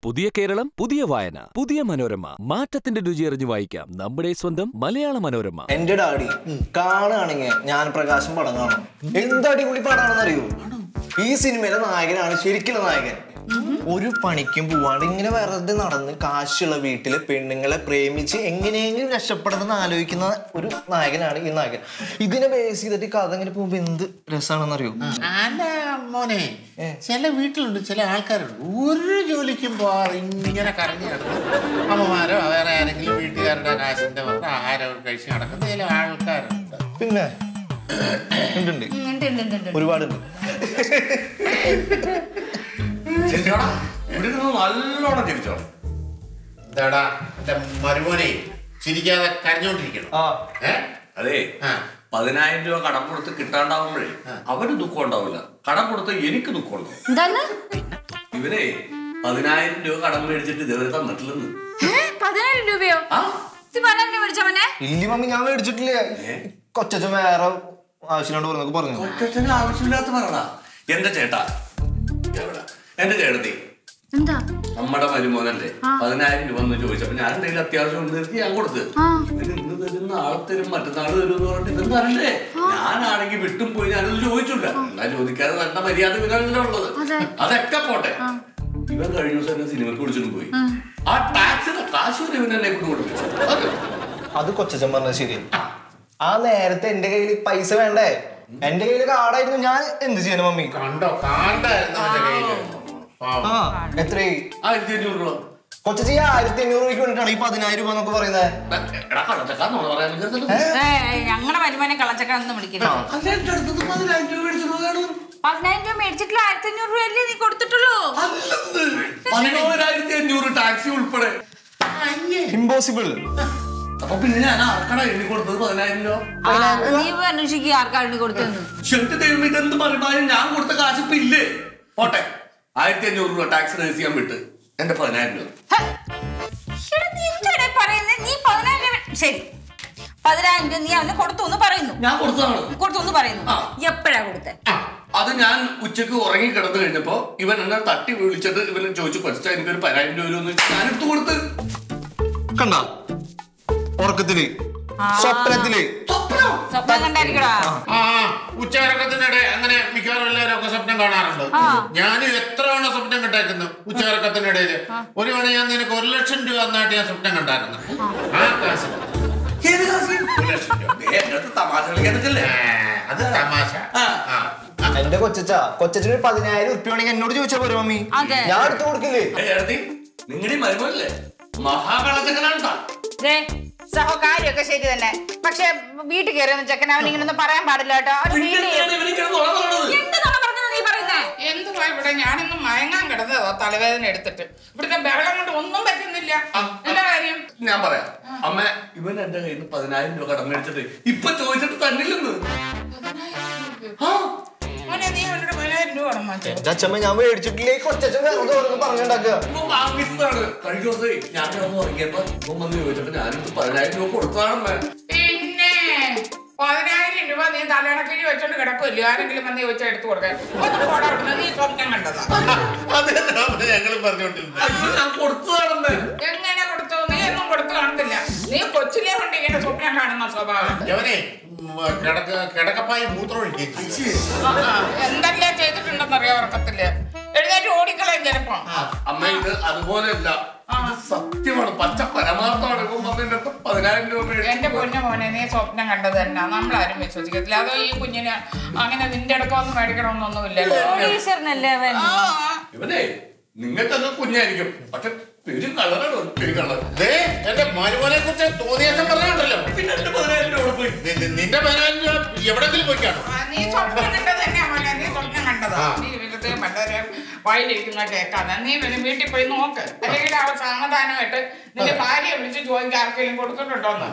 പുതിയ കേരളം പുതിയ വായന പുതിയ മനോരമ മാറ്റത്തിന്റെ രുചി അറിഞ്ഞു വായിക്കാം നമ്മുടെ സ്വന്തം മലയാള മനോരമ എന്റെ ഡാഡി കാണുകയാണെങ്കിൽ ഞാൻ പ്രകാശം പടം കാണും എന്ത് അടിപൊളി പടാണെന്ന് അറിയോ ഈ സിനിമയിലെ നായകനാണ് ശരിക്കുള്ള നായകൻ ഒരു പണിക്കും പോവാണ്ട് ഇങ്ങനെ വെറുതെ നടന്ന് കാശുള്ള വീട്ടില് പെണ്ണുങ്ങളെ പ്രേമിച്ച് എങ്ങനെയെങ്കിലും രക്ഷപ്പെടണമെന്ന് ആലോചിക്കുന്ന ഒരു നായകനാണ് ഈ നായകൻ ഇതിനെ ബേസ് ചെയ്തിട്ട് ഈ കഥ ഇങ്ങനെ പോകുമ്പോ എന്ത് രസമാണെന്ന് അറിയോ അല്ല മോനെ ചില വീട്ടിലുണ്ട് ചില ആൾക്കാരുണ്ട് ഒരു ജോലിക്കും പോവാതെ ഇങ്ങനെ കറങ്ങി കിടക്കും അമ്മമാരോ വേറെ ആരെങ്കിലും വീട്ടുകാരുടെ കാശിന്റെ പുറത്ത് ആഹാരം കഴിച്ച് നടക്കുന്ന ചില ആൾക്കാരുണ്ട് പിന്നെ ഉണ്ട് ഉണ്ട് ഉണ്ട്, ഉണ്ട്, ഉണ്ട്, ഉണ്ട്. ഒരുപാടുണ്ട് ചിരിച്ചോടാ ഇവിടെ നിന്ന് നല്ലോണം ചിരിച്ചോ എന്താടാ എന്റെ മരുമോനെ ചിരിക്കാതെ കരഞ്ഞോണ്ടിരിക്കണം ആ ഏ അതെ ആ. പതിനായിരം രൂപ കടം കൊടുത്ത് കിട്ടാണ്ടാവുമ്പോഴേ അവന് ദുഃഖം ഉണ്ടാവില്ല കടം കൊടുത്ത് എനിക്ക് ദുഃഖം ഉണ്ടാവും എന്താണ് ഇവനെ പതിനായിരം രൂപ കടം മേടിച്ചിട്ട് ഇതുവരെ തന്നിട്ടില്ലെന്ന് ഏ? പതിനായിരം രൂപയോ ആ ഇത് പതിനായിരം രൂപ മേടിച്ചവനെ ഇല്ലി മമ്മി ഞാൻ മേടിച്ചിട്ടില്ലേ കൊച്ചച്ഛൻ വേറെ ആവശ്യമില്ലാണ്ട് പറഞ്ഞൊക്കെ പറഞ്ഞു ഒറ്റത്തിന് ആവശ്യമില്ലാത്ത പറടാ എന്റെ ചേട്ടാ എവിടാ? എന്റെ ചേട്ടത്തി എന്താ നമ്മുടെ മരുമോനല്ലേ പതിനായിരം രൂപ എന്ന് ചോദിച്ചപ്പോ ഞാൻ എന്തെങ്കിലും അത്യാവശ്യം ഉണ്ട് നിർത്തി ഞാൻ കൊടുത്ത് ഇവന് ഇന്ന് തരും നാളെ തരും മറ്റന്നാൾ തരും എന്ന് പറഞ്ഞിട്ട് ഇതും തരണ്ടേ ഞാനാണെങ്കിൽ വിട്ടും പോയി ഞാനത് ചോദിച്ചില്ല എന്നാ ചോദിക്കാതെ നല്ല മര്യാദ ഇവനല്ല ഉള്ളത് അതൊക്കെ പോട്ടെ ഇവൻ കഴിഞ്ഞ ദിവസം എന്നെ സിനിമക്ക് വിളിച്ചിട്ടും പോയി ആ ടാക്സിന്റെ കാശ് വരെ ഇവൻ എന്നെ കൊണ്ട് കൊടുപ്പിച്ചു അത് അത് കൊച്ചച്ഛൻ പറഞ്ഞത് ശരി ആ നേരത്തെ എന്റെ കയ്യിൽ പൈസ വേണ്ടേ എന്റെ കയ്യിൽ കാർഡായിരുന്നു ഞാൻ എന്ത് ചെയ്യണം മമ്മി കണ്ടോ കാണ്ടായിരുന്നു അവന്റെ കയ്യില് പാവം. ആ എത്രയായി ആയിരത്തി അഞ്ഞൂറ് രൂപ കൊച്ചച്ചി ആയിരത്തി അഞ്ഞൂറ് രൂപയ്ക്ക് വേണ്ടിട്ടാണ് ഈ പതിനായിരം രൂപ എന്നൊക്കെ പറയുന്നത് എടാ കള്ളച്ചക്കാന്നോട് പറയാൻ നിൽക്കരുതല്ലോ. ഞങ്ങളുടെ വരുമാനം കള്ളച്ചക്കാണെന്ന് വിളിക്കുന്നത് അല്ല, എന്റെ അടുത്തുനിന്ന് പതിനായിരം രൂപ മേടിച്ചിട്ട് പോവുകയാണ്. പതിനായിരം രൂപ മേടിച്ചിട്ടില്ല ആയിരത്തി അഞ്ഞൂറ് രൂപ അല്ലേ നീ കൊടുത്തിട്ടുള്ളൂ അല്ലെന്ന്. പതിനോരായിരത്തി അഞ്ഞൂറ് ടാക്സി ഉൾപ്പെടെ ഇമ്പോസിബിൾ അപ്പൊ പിന്നെ ഞാൻ ആർക്കടാ എണ്ണി കൊടുത്തത് പതിനായിരം രൂപ ആ, നീ പോയി അന്വേഷിക്കുക ആർക്കാണ് കൊടുത്തെന്ന് ഷെട്ട് ദൈവം ഇതെന്ത് പറയുമ്പോഴും ഞാൻ കൊടുത്ത കാശ് ഇപ്പൊ ഇല്ലേ പോട്ടെ ആയിരത്തി അഞ്ഞൂറ് രൂപ ടാക്സ് രജിസ്റ്റർ ചെയ്യാൻ വിട്ട് എന്റെ പതിനായിരം രൂപ ഹ! എടാ, നീ എന്താണ് പറയുന്നത് നീ പതിനായിരം രൂപ ശരി പതിനായിരം രൂപ നീ അവന് കൊടുത്തു എന്ന് പറയുന്നു ഞാൻ കൊടുത്തതാണ് കൊടുത്തു എന്ന് പറയുന്നു ആ. എപ്പോഴാ കൊടുത്തേ അത് ഞാൻ ഉച്ചക്ക് ഉറങ്ങി കിടന്നു കഴിഞ്ഞപ്പോ ഇവൻ എന്നെ തട്ടി വിളിച്ചിട്ട് ഇവനെ ചോദിച്ചു കൊച്ചാ എനിക്കൊരു പതിനായിരം രൂപ വരുമെന്ന് ഞാൻ എടുത്തു കൊടുത്ത് കണ്ട ഉറക്കത്തില് സ്വപ്നത്തില് സ്വപ്നം. സ്വപ്നം കണ്ടായിരിക്കടാ ആ ഉച്ചകറക്കത്തിനിടെ അങ്ങനെ മിക്കവാറും എല്ലാവരും ഒക്കെ സ്വപ്നം കാണാറുണ്ട് ഞാനും എത്ര തവണ സ്വപ്നം കണ്ടേക്കുന്നു ഉച്ചകറക്കത്തിനിടയില് ഒരു തവണ ഞാൻ നിനക്ക് ഒരു ലക്ഷം രൂപ എന്നായിട്ട് ഞാൻ സ്വപ്നം കണ്ടായിരുന്നു ആ കാശ് ഏത് കാശ്? ഒരു ലക്ഷം രൂപ ദേ, എന്റെ അടുത്ത് തമാശ കളിക്കാനൊക്കെ ഏ, അത് തമാശ ആ. ആ. എന്റെ കൊച്ചച്ച കൊച്ചച്ഛന് പതിനായിരം ഉറുപ്പ്യ വേണമെങ്കിൽ എന്നോട് ചോദിച്ചാ പോരെ മമ്മി അതെ. ഞാൻ എടുത്തു കൊടുക്കില്ലേ നിങ്ങളുടെ മരുമല്ലേ മഹാകളച്ചക്കനാണ്ടാ ദേ, സഹോ കാര്യമൊക്കെ ശരി തന്നെ പക്ഷെ വീട്ടിൽ കയറിയെന്ന് ചെക്കൻ അവൻ ഇങ്ങനെ ഒന്നും പറയാൻ പാടില്ല കേട്ടോ അവൻ വീട്ടിൽ എന്ത് നുണ പറഞ്ഞതാ നീ പറയുന്നേ എന്തുവാ ഇവിടെ ഞാനൊന്നും മയങ്ങാൻ കിടന്നതാ തലവേദന എടുത്തിട്ട് ഇവിടുത്തെ ബഹളം കൊണ്ട് ഒന്നും പറ്റുന്നില്ല എന്താ കാര്യം ഞാൻ പറയാം അമ്മ ഇവൻ എന്റെ കയ്യിൽ നിന്ന് പതിനായിരം രൂപ കടം മേടിച്ചിട്ട് ഇപ്പൊ ചോദിച്ചിട്ട് തന്നില്ലെന്ന് ആ, മോനെ നീ അവനോട് പതിനായിരം രൂപ വേണം മാറ്റി എന്റെ അച്ഛമ്മ ഞാൻ മേടിച്ചിട്ടില്ലേ കൊച്ചച്ഛൻ വെറുതെ ഓരോന്ന് പറഞ്ഞുണ്ടാക്കുക ഇപ്പൊ വാങ്ങിച്ചതാണ് കഴിഞ്ഞ ദിവസേ ഞാൻ കിടന്ന് ഉറങ്ങിയപ്പോ ഇവൻ വന്ന് ചോദിച്ചപ്പോ ഞാനിത് പതിനായിരം രൂപ കൊടുത്തതാണമ്മ പിന്നെ പതിനായിരം രൂപ നീ തലയിണക്കിഴി വെച്ചോണ്ട് കിടക്കുമല്ലോ ആരെങ്കിലും വന്ന് ചോദിച്ചാൽ എടുത്തു കൊടുക്കാൻ ഒന്ന് പോടാ അവിടുന്ന്. നീ സ്വപ്നം കണ്ടതാ അത് തന്നെ ഞങ്ങളും പറഞ്ഞുകൊണ്ടിരുന്നത് അയ്യോ ഞാൻ കൊടുത്തതാണമ്മ എങ്ങനെ കൊടുത്തു നീ ഒന്നും കൊടുത്തു കാണത്തില്ല നീ കൊച്ചിലെ കൊണ്ട് ഇങ്ങനെ സ്വപ്നം കാണുന്ന സ്വഭാവം യവനെ ഉം, കിടക്ക കിടക്കപ്പായി മൂത്രം ഒഴിക്കുകയും ചെയ്യും ആ, ആ, എന്തെല്ലാം ചെയ്തിട്ടുണ്ടെന്നറിയാം ഉറക്കത്തില് എഴുന്നേറ്റ് ഓടിക്കളയും ചിലപ്പോ അമ്മ ഇത് അതുപോലെയല്ല ഇത് സത്യമാണ് പച്ച പരമാർത്ഥമാണ് ഇപ്പം വന്ന് എന്റെ അടുത്ത് പതിനായിരം രൂപ മേടിച്ചു എന്റെ പൊന്നു മോനെ നീ സ്വപ്നം കണ്ടത് തന്നെ നമ്മളാരും വിശ്വസിക്കത്തില്ല അതോ ഈ കുഞ്ഞിന് അങ്ങനെ നിന്റെ അടുക്കൊന്നും മേടിക്കണമെന്നൊന്നുമില്ലല്ലോ ഈശ്വരനല്ലേ അവൻ ആ, ഇവനെ നിങ്ങൾക്കൊക്കെ കുഞ്ഞായിരിക്കും പക്ഷെ പെരും കളറാണ് പെരും കളർ ദേ, എന്റെ മരുമോനെ കുറിച്ച് തോന്നിയാസം പറഞ്ഞുണ്ടല്ലോ പിന്നെ എന്റെ പതിനായിരം രൂപ പോയി നി- നി- നിന്റെ പതിനായിരം രൂപ എവിടെങ്കിലും പോയി കാണും ആ, നീ സ്വപ്നം കണ്ടത് തന്നെയാ മോനെ നീ സ്വപ്നം കണ്ടതാ ആ. നീ വെറുതെ മറ്റൊരു വായിലിരിക്കുന്ന കേൾക്കാതെ നീ പിന്നെ വീട്ടിൽ പോയി നോക്ക് അല്ലെങ്കിൽ അവ സാവധാനമായിട്ട് നിന്റെ ഭാര്യയെ വിളിച്ച് ചോദിക്കാൻ ആർക്കെങ്കിലും കൊടുത്തിട്ടുണ്ടോന്ന്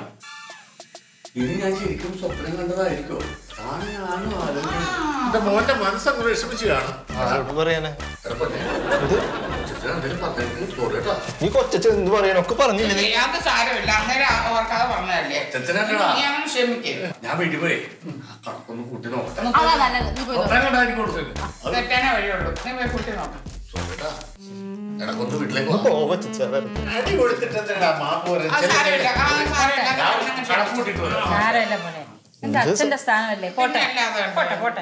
ഇത് ഞാൻ ശരിക്കും സ്വപ്നം കണ്ടതായിരിക്കോ ആണ് ഞാനും ആലോചിക്കുന്നത്. എന്റെ മോന്റെ മനസ്സങ്ങ് വിഷമിച്ച് കാണും ആരോട് പറയാനാ എടാ പൊന്നേ, ഇത് ചേച്ചി എന്തേലും പറഞ്ഞെങ്കിൽ sorry കേട്ടോ. നീ കൊച്ചച്ഛൻ എന്ത് പറയാനൊക്കെ പറഞ്ഞില്ലേ നീ അത് സാരമില്ല അങ്ങനെ ഓർക്കാതെ പറഞ്ഞതല്ലേ ചേച്ചനല്ലടാ. നീ അവൻ ക്ഷമിക്കേ ഞാൻ വീട്ടിൽ പോയി ആ കണക്കൊന്ന് കൂട്ടി നോക്കട്ടെ അതാ നല്ലത് നീ പോയി നോക്ക്. സ്വപ്നം കണ്ടായിരിക്കും കൊടുത്തില്ല അത് തെറ്റാനേ വഴിയുള്ളൂ നീ പോയി കുട്ടി നോക്കാം സുഖേട്ടാ, എടക്കൊന്ന് വീട്ടിലേക്ക് വാ. അടി കൊടുത്തിട്ട് എന്തിനാ മാപ്പ് ആ, പറയുന്നത്? ചെല്ല്, സാരമില്ല. ചെല്ല്. ആ, സാരമില്ല. ഞാൻ കണക്ക് കൂട്ടിയിട്ട് വരാം. സാരമില്ല മോനെ എന്റെ അച്ഛന്റെ സ്ഥാനമല്ലേ പോട്ടെ പിന്നെ അല്ലാതെ പോട്ടെ പോട്ടെ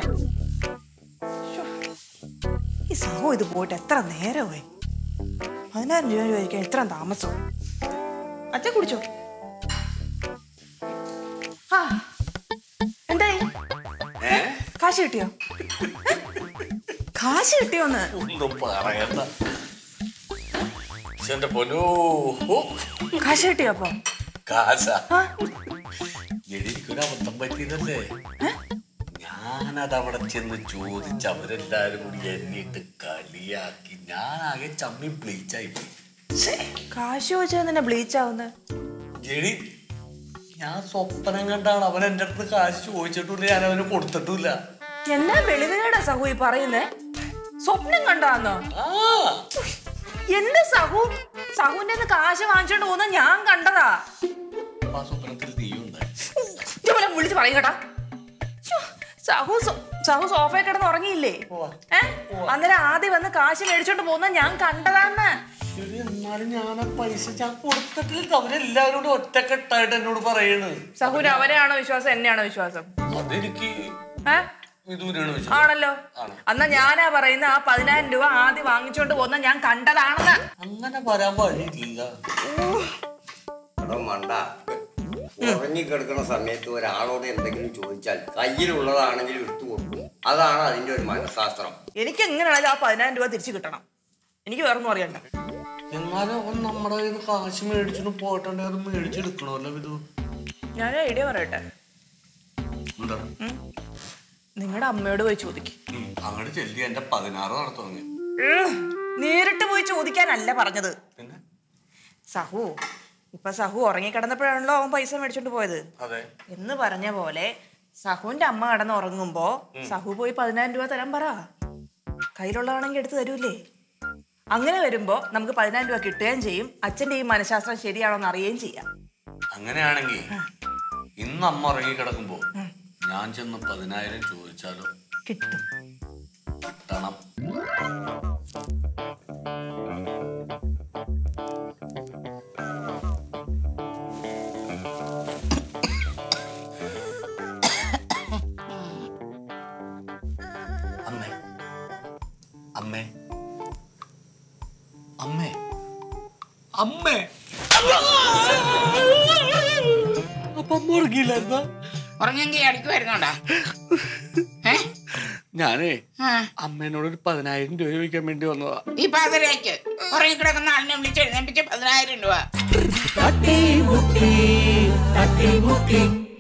ഈ സഹോ ഇത് പോയിട്ട് എത്ര നേരമായി പതിനായിരം രൂപ ചോദിക്കാൻ ഇത്ര താമസം അച്ഛൻ കുടിച്ചോ ആ എന്തായി കാശ് കിട്ടിയോ കാശ് കിട്ടിയോന്ന് ഒന്നും പറയണ്ട ശ്ശെ, എന്റെ പൊന്നോ ഓ, കാശ് കിട്ടിയോ അപ്പൊ കാശാ ആ എനിക്കൊരു അബദ്ധം പറ്റിയതല്ലേ ഞാനത് അവിടെ ചെന്ന് ചോദിച്ച് അവരെല്ലാരും കൂടി എന്നിട്ട് കളിയാക്കി ഞാനാകെ ചമ്മി ബ്ലീച്ചായി പോയി ശ്ശേ, കാശ് ചോദിച്ചാൽ തന്നെ ബ്ലീച്ച് ആവുന്നത് ജെടി ഞാൻ സ്വപ്നം കണ്ടാണ് അവൻ എൻ്റെ അടുത്ത് കാശ് ചോദിച്ചിട്ടില്ല ഞാൻ അവന് കൊടുത്തിട്ടില്ല എന്നാ വെളിവുകേടാ സഹു ഈ പറയുന്നേ സ്വപ്നം കണ്ടാന്നോ ആ എന്റെ സഹു സഹുവിന്റെ കയ്യിന്ന് കാശ് വാങ്ങിച്ചോണ്ട് പോകുന്ന ഞാൻ കണ്ടതാ ആ സ്വപ്നത്തിൽ നീ ഉണ്ടായി ഇതുപോലെ വിളിച്ച് പറയും കേട്ടാ ശ്ശോ, സഹു സോ- സഹു സോഫയിൽ കിടന്ന് ഉറങ്ങിയില്ലേ ഏ അന്നേരം ആദ്യം വന്ന് കാശ് മേടിച്ചോണ്ട് പോകുന്ന ഞാൻ കണ്ടതാന്ന് ശരി എന്നാലും ഞാൻ ആ പൈസ ഞാൻ കൊടുത്തിട്ടില്ല അവരെല്ലാവരും കൂടി ഒറ്റക്കെട്ടായിട്ട് എന്നോട് പറയണ് സഹുവിന് അവരെയാണോ വിശ്വാസം എന്നെയാണോ വിശ്വാസം അതെനിക്ക് ഏ വിദൂരാണ് വിശ്വാസം ആണല്ലോ ആണ്. എന്നാ ഞാനാ പറയുന്ന ആ പതിനായിരം രൂപ ആദ്യം വാങ്ങിച്ചോണ്ട് പോകുന്ന ഞാൻ കണ്ടതാണെന്ന് അങ്ങനെ വരാൻ വഴിയില്ല എടോ മണ്ട ഉറങ്ങിക്കിടക്കുന്ന സമയത്ത് ഒരാളോട് എന്തെങ്കിലും ചോദിച്ചാൽ കയ്യിലുള്ളതാണെങ്കിൽ എടുത്തു കൊടുക്കും അതാണ് അതിന്റെ ഒരു മനഃശാസ്ത്രം എനിക്ക് എങ്ങനെയാണെങ്കിലും ആ പതിനായിരം രൂപ തിരിച്ചു കിട്ടണം എനിക്ക് വേറൊന്നും അറിയണ്ട എന്നാലും അവൻ നമ്മുടെ കയ്യിൽ നിന്ന് കാശ് മേടിച്ചിട്ട് പോയിട്ടുണ്ടെങ്കിൽ അത് മേടിച്ചെടുക്കണമല്ലോ വിധു ഞാൻ ഐഡിയ പറയട്ടെ എന്താ നിങ്ങളുടെ അമ്മയോട് പോയി ചോദിക്കും ഉം, അങ്ങോട്ട് ചെല്ലി എന്റെ പതിനാറ് നടത്തുവാങ്ങി നേരിട്ട് പോയി ചോദിക്കാനല്ല പറഞ്ഞത് പിന്നെ സഹു ഇപ്പൊ സഹു ഉറങ്ങിക്കിടന്നപ്പോഴാണല്ലോ അവൻ പൈസ മേടിച്ചോണ്ട് പോയത് അതെ എന്ന് പറഞ്ഞ പോലെ സഹുവിന്റെ അമ്മ കടന്ന് ഉറങ്ങുമ്പോ സഹു പോയി പതിനായിരം രൂപ തരാൻ പറ കയ്യിലുള്ളതാണെങ്കിൽ എടുത്ത് തരൂലേ അങ്ങനെ വരുമ്പോ നമുക്ക് പതിനായിരം രൂപ കിട്ടുകയും ചെയ്യും അച്ഛന്റെ ഈ മനഃശാസ്ത്രം ശരിയാണോ എന്ന് അറിയുകയും ചെയ്യാം അങ്ങനെയാണെങ്കിൽ ഇന്ന് അമ്മ ഉറങ്ങി കിടക്കുമ്പോ ഞാൻ ചെന്ന് പതിനായിരം ചോദിച്ചാലോ കിട്ടും കിട്ടണം അമ്മേ അമ്മേ അമ്മേ അമ്മേ അപ്പൊ അമ്മ ഉറങ്ങിയില്ലായിരുന്നാ ഉറങ്ങെങ്കിൽ അടിക്കുമായിരുന്നോണ്ടാ ഏ ഞാനേ ആ. അമ്മേനോട് ഒരു പതിനായിരം രൂപ ചോദിക്കാൻ വേണ്ടി വന്നതാ ഈ പാതിരയ്ക്ക് ഉറങ്ങിക്കിടക്കുന്ന ആളിനെ വിളിച്ച് എഴുന്നേപ്പിച്ച് പതിനായിരം രൂപ തട്ടി മുട്ടി തട്ടി മുട്ടി